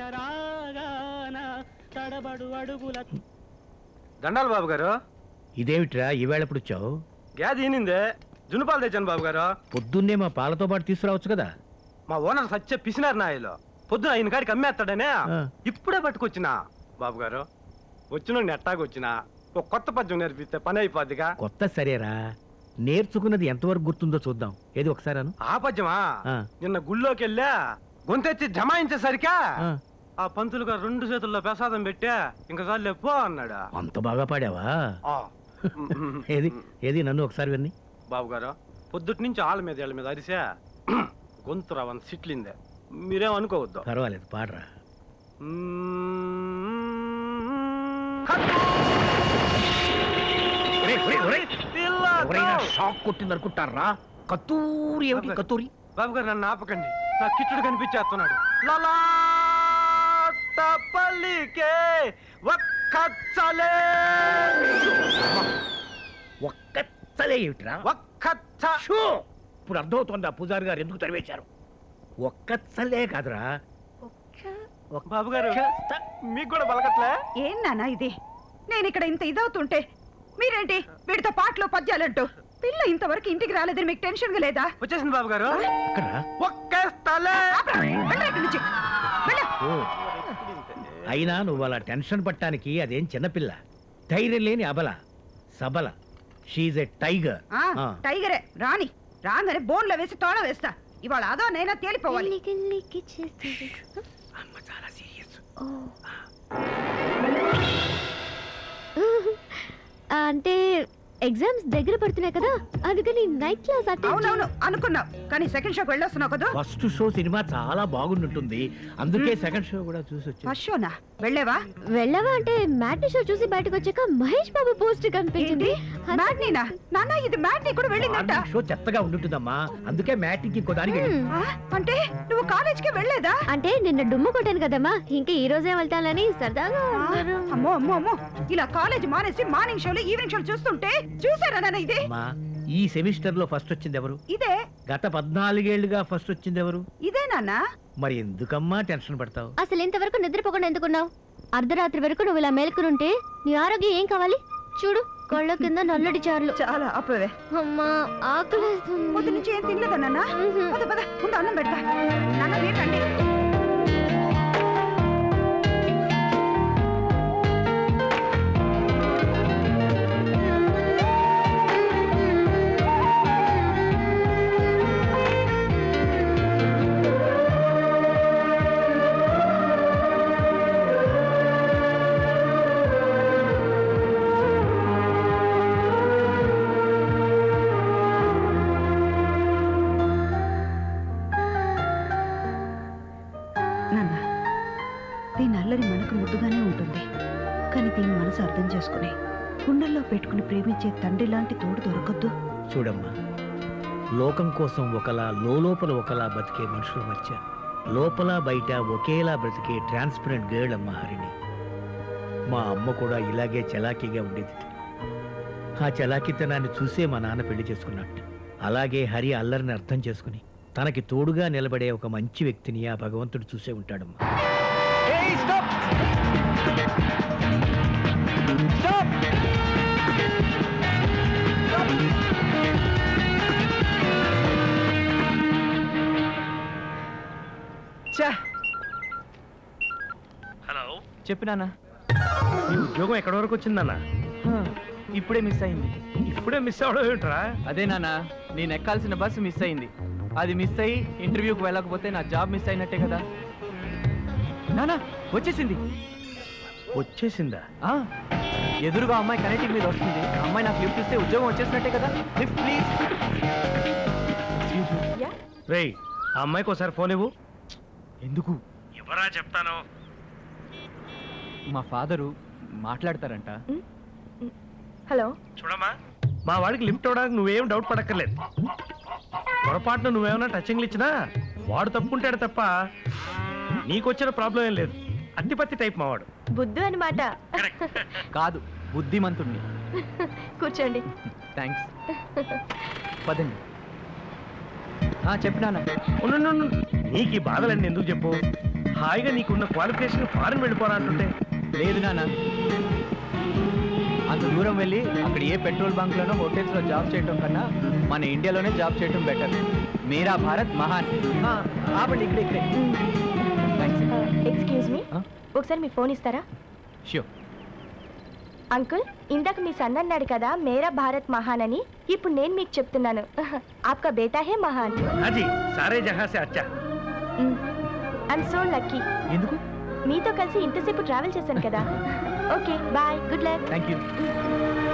రాగాన తడబడు అడుగుల దండాలు బాబు గారు ఇదేమిట్రా ఈవేళ ఎప్పుడు వచ్చావు గ్యాస్ ఈనిందే జునుపాలు తెచ్చాను బాబు గారు పొద్దున్నే మా పాలతో పాటు తీసుకురావచ్చు కదా మా ఓనర్ సత్య పిసినారు నాయలు పొద్దున ఆయన కాడికి అమ్మేస్తాడనే ఆ. ఇప్పుడే పట్టుకొచ్చినా బాబు గారు వచ్చిన నెట్టాకి వచ్చిన ఒక కొత్త పద్యం నేర్పిస్తే పని అయిపోద్దిగా కొత్త సరేరా నేర్చుకున్నది ఎంతవరకు గుర్తుందో చూద్దాం ఏది ఒకసారి అను ఆ పద్యమా ఆ. నిన్న గుళ్ళోకి వెళ్ళా గొంతెత్తి జమాయించేసరికా ఆ, ఆ పంతులు గారు రెండు చేతుల్లో ప్రసాదం పెట్టా ఇంకా చాలు పో అన్నాడు అంత బాగా పాడావా ఆ. ఏది ఏది నన్ను ఒకసారి విన్ని బాబు గారు పొద్దుటి నుంచి ఆళ్ళ మీద ఏళ్ళ మీద అరిసా గొంతు రవన్ సిట్లిందే మీరేం అనుకోవద్దు పర్వాలేదు పాడరా ఒరేయ్, ఒరేయ్, ఒరేయ్. ఎవరైనా షాక్ కొట్టింది అనుకుంటారా కత్తూరి ఏమిటి కత్తూరి బాబు గారు నన్ను ఆపకండి నా కిట్టుడు కనిపించేస్తున్నాడు లలా పల్లికే ఒక్కచ్చలే ఒక్కచ్చలే ఏమిట్రా ఒక్కచ్చ షో! ఇప్పుడు అర్థమవుతోందా పూజారి గారు ఎందుకు తరివేశారు ఒక్కచ్చలే కాదురా ఒక్క- బాబు గారు మీకు కూడా బలకట్లే ఏం నాన్న ఇది నేను ఇక్కడ ఇంత ఇదవుతుంటే మీరేంటి వీడితో పాటలు పద్యాలంటూ పిల్ల ఇంతవరకు ఇంటికి రాలేదని మీకు టెన్షన్ గా లేదా వచ్చేసింది బాబు గారు ఎక్కడ్రా? ఒక్కేస్తలే ఆపరా, వెళ్ళరా ఇక్కడి నుంచి. వెళ్ళు. ఓ అయినా నువ్వు అలా టెన్షన్ పట్టానికి అదేం చిన్నపిల్ల ధైర్యం లేని అబల సబల షీజ్ ఎ టైగర్ ఆ, టైగరే రాని రాగానే బోన్లో వేసి తోడ వేస్తా ఇవాళ అదో నైనా తేలిపోవాలి చాలా సీరియస్ అంటే ఎగ్జామ్స్ దగ్గర పడుతున్నాయి కదా అందుకని నైట్ క్లాస్ అటెండ్ అవునవును అనుకున్నావు కానీ సెకండ్ షోకి వెళ్ళొస్తున్నావు కదా ఫస్ట్ షో సినిమా చాలా బాగుంటుంది అందుకే సెకండ్ షో కూడా చూసి వచ్చి ఫస్ట్ షోనా వెళ్ళేవా వెళ్ళవా అంటే మ్యాట్ని షో చూసి బయటకు వచ్చాక మహేష్ బాబు పోస్ట్ కనిపించింది ఏంటి మ్యాట్నీనా నాన్న ఇది మ్యాట్నీ కూడా వెళ్ళిందంట షో చెత్తగా ఉంటుందమ్మా అందుకే మ్యాటింగ్ ఇంకో దానికి వెళ్ళింది. హ్మ్. ఆ, అంటే నువ్వు కాలేజ్కి వెళ్ళలేదా అంటే నిన్న డుమ్ము కొట్టాను కదమ్మా ఇంకా ఈ రోజే వెళ్తానని సరదాగా ఆ, అన్నారు. అమ్మో అమ్మో అమ్మో ఇలా కాలేజ్ మానేసి మార్నింగ్ షోలు ఈవినింగ్ షోలు చూస్తుంటే చూసారా నాన్న ఇది అమ్మా ఈ సెమిస్టర్ లో ఫస్ట్ వచ్చింది ఎవరు ఇదే గత పద్నాలుగేళ్లుగా ఫస్ట్ వచ్చింది ఎవరు ఇదే నాన్న మరి ఎందుకమ్మా టెన్షన్ పడతావు అసలు ఇంతవరకు నిద్రపోకుండా ఎందుకున్నావు అర్ధరాత్రి వరకు నువ్వు ఇలా మేల్కొనుంటే నీ ఆరోగ్యం ఏం కావాలి చూడు కళ్ళ కింద నల్లటి చార్లు చాలా అప్పవే అమ్మా ఆకలేస్తుంది పొద్దు నుంచి ఏం తినలేదా నాన్న మ్మ్. పద పద ముందు అన్నం పెడతా నాన్న మీరు రండి నాన్న దీని అల్లరి మనకు ముద్దుగానే ఉంటుంది కానీ దీని మనసు అర్థం చేసుకుని గుండెల్లో పెట్టుకుని ప్రేమించే తండ్రి లాంటి తోడు దొరకద్దు చూడమ్మా లోకం కోసం ఒకలా లోపల ఒకలా బతికే మనుషుల మధ్య లోపల బయట ఒకేలా బ్రతికే ట్రాన్స్పరెంట్ గర్ల్ అమ్మ హరిణి మా అమ్మ కూడా ఇలాగే చలాకీగా ఉండేది ఆ చలాకీతనాన్ని చూసే మా నాన్న పెళ్లి చేసుకున్నట్టు అలాగే హరి అల్లరిని అర్థం చేసుకుని తనకి తోడుగా నిలబడే ఒక మంచి వ్యక్తిని ఆ భగవంతుడు చూసే ఉంటాడమ్మా హలో చెప్పు నాన్న నీ ఉద్యోగం ఎక్కడి వరకు వచ్చిందన్న ఇప్పుడే మిస్ అయింది ఇప్పుడే మిస్ అవడం ఏంట్రా అదే నాన్న నేను ఎక్కాల్సిన బస్సు మిస్ అయింది అది మిస్ అయ్యి ఇంటర్వ్యూకి వెళ్ళకపోతే నా జాబ్ మిస్ అయినట్టే కదా నానా వచ్చేసింది వచ్చేసిందా ఆ, ఎదురుగా అమ్మాయి కనెక్టింగ్ మీద వస్తుంది ఆ అమ్మాయి నాకు లిఫ్ట్ ఇస్తే ఉద్యోగం వచ్చేసినట్టే కదా లిఫ్ట్ ప్లీజ్ రేయ్ ఆ అమ్మాయికి ఒకసారి ఫోన్ ఇవ్వు ఎందుకు ఎవరా చెప్తాను మా ఫాదరు మాట్లాడతారంట హలో చూడమ్మా మా వాడికి లిఫ్ట్ అవడానికి నువ్వేం డౌట్ పడక్కర్లేదు పొరపాటున నువ్వేమైనా టచింగ్లు ఇచ్చినా వాడు తప్పుకుంటాడు తప్ప నీకొచ్చిన ప్రాబ్లం ఏం లేదు అత్తిపత్తి టైప్ మావాడు బుద్ధు అనమాట కాదు బుద్ధిమంతుణ్ణి కూర్చోండి థ్యాంక్స్ పదండి ఆ, చెప్పు నాన్న ఉండు, ఉండు, ఉండు. నీకు ఈ బాధలన్నీ ఎందుకు చెప్పు హాయిగా నీకున్న క్వాలిఫికేషన్ ఫారెన్ వెళ్ళిపోరా అంటుంటే లేదు నాన్న అంత దూరం వెళ్ళి అక్కడ ఏ పెట్రోల్ బంక్లోనో హోటల్స్లో జాబ్ చేయటం కన్నా మన ఇండియాలోనే జాబ్ చేయటం బెటర్ మీరా భారత్ మహాన్ ఆ, ఆపండి ఇక్కడే ఇక్కడే థ్యాంక్స్ ఎక్స్క్యూజ్ మీ Huh? ఒకసారి మీ ఫోన్ ఇస్తారా ష్యూర్ అంకుల్ ఇందాక మీ సన్ అన్నాడు కదా మేరా భారత్ మహాన్ అని ఇప్పుడు నేను మీకు చెప్తున్నాను ఆప్కా బేటా హే మహాన్ హాజీ సారే జహాసే అచ్చా ఐఎమ్ సో లక్కీ ఎందుకు మీతో కలిసి ఇంతసేపు ట్రావెల్ చేశాను కదా okay bye good luck thank you